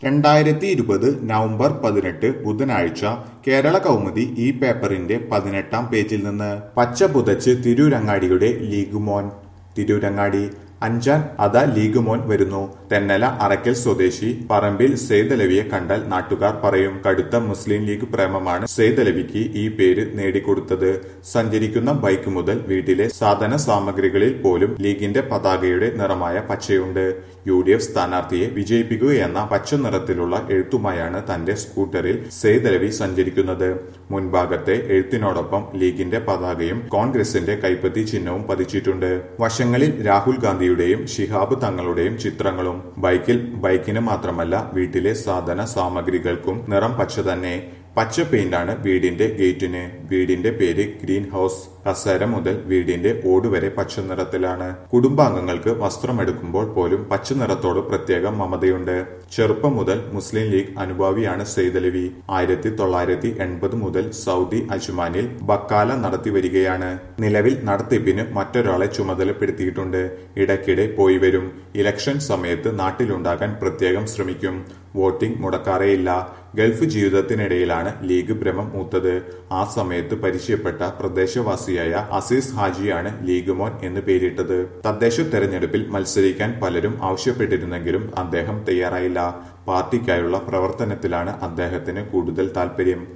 രണ്ടായിരത്തി ഇരുപത് നവംബർ പതിനെട്ട് ബുധനാഴ്ച കേരള കൗമുദി ഈ പേപ്പറിന്റെ പതിനെട്ടാം പേജിൽ നിന്ന് പച്ച പുതച്ച് തിരൂരങ്ങാടിയുടെ ലീഗ് മോൻ തിരൂരങ്ങാടി അഞ്ചാൻ അതാ ലീഗ് മോൻ വരുന്നു തെന്നല അറക്കൽ സ്വദേശി പറമ്പിൽ സെയ്തലവിയെ കണ്ടാൽ നാട്ടുകാർ പറയും കടുത്ത മുസ്ലിം ലീഗ് പ്രേമമാണ് സെയ്തലവിക്ക് ഈ പേര് നേടിക്കൊടുത്തത് സഞ്ചരിക്കുന്ന ബൈക്ക് മുതൽ വീട്ടിലെ സാധന സാമഗ്രികളിൽ പോലും ലീഗിന്റെ പതാകയുടെ നിറമായ പച്ചയുണ്ട് യു ഡി എഫ് സ്ഥാനാർത്ഥിയെ വിജയിപ്പിക്കുകയെന്ന പച്ച നിറത്തിലുള്ള എഴുത്തുമായാണ് തന്റെ സ്കൂട്ടറിൽ സെയ്തലവി സഞ്ചരിക്കുന്നത് മുൻഭാഗത്തെ എഴുത്തിനോടൊപ്പം ലീഗിന്റെ പതാകയും കോൺഗ്രസിന്റെ കൈപ്പത്തി ചിഹ്നവും പതിച്ചിട്ടുണ്ട് വശങ്ങളിൽ രാഹുൽ ഗാന്ധിയുടെയും ഷിഹാബ് തങ്ങളുടെയും ചിത്രങ്ങളും ബൈക്കിൽ ബൈക്കിന് മാത്രമല്ല വീട്ടിലെ സാധന സാമഗ്രികൾക്കും നിറം പച്ച തന്നെ പച്ച പെയിന്റാണ് വീടിന്റെ ഗേറ്റിന് വീടിന്റെ പേര് ഗ്രീൻ ഹൗസ് കസേര മുതൽ വീടിന്റെ ഓട് വരെ പച്ച നിറത്തിലാണ് കുടുംബാംഗങ്ങൾക്ക് വസ്ത്രമെടുക്കുമ്പോൾ പോലും പച്ച നിറത്തോട് പ്രത്യേക മമതയുണ്ട് ചെറുപ്പം മുതൽ മുസ്ലിം ലീഗ് അനുഭാവിയാണ് സെയ്തലവി ആയിരത്തി തൊള്ളായിരത്തി എൺപത് മുതൽ സൗദി അജ്മാനിൽ ബക്കാല നടത്തി വരികയാണ് നിലവിൽ നടത്തിപ്പിന് മറ്റൊരാളെ ചുമതലപ്പെടുത്തിയിട്ടുണ്ട് ഇടയ്ക്കിടെ പോയി വരും ഇലക്ഷൻ സമയത്ത് നാട്ടിലുണ്ടാകാൻ പ്രത്യേകം ശ്രമിക്കും വോട്ടിംഗ് മുടക്കാറേയില്ല ഗൾഫ് ജീവിതത്തിനിടയിലാണ് ലീഗ് ഭ്രമം മൂത്തത് ആ സമയത്ത് പരിചയപ്പെട്ട പ്രദേശവാസിയായ അസീസ് ഹാജിയാണ് ലീഗ് മോൻ എന്ന് പേരിട്ടത് തദ്ദേശ തെരഞ്ഞെടുപ്പിൽ മത്സരിക്കാൻ പലരും ആവശ്യപ്പെട്ടിരുന്നെങ്കിലും അദ്ദേഹം തയ്യാറായില്ല പാർട്ടിക്കായുള്ള പ്രവർത്തനത്തിലാണ് അദ്ദേഹത്തിന് കൂടുതൽ താൽപര്യം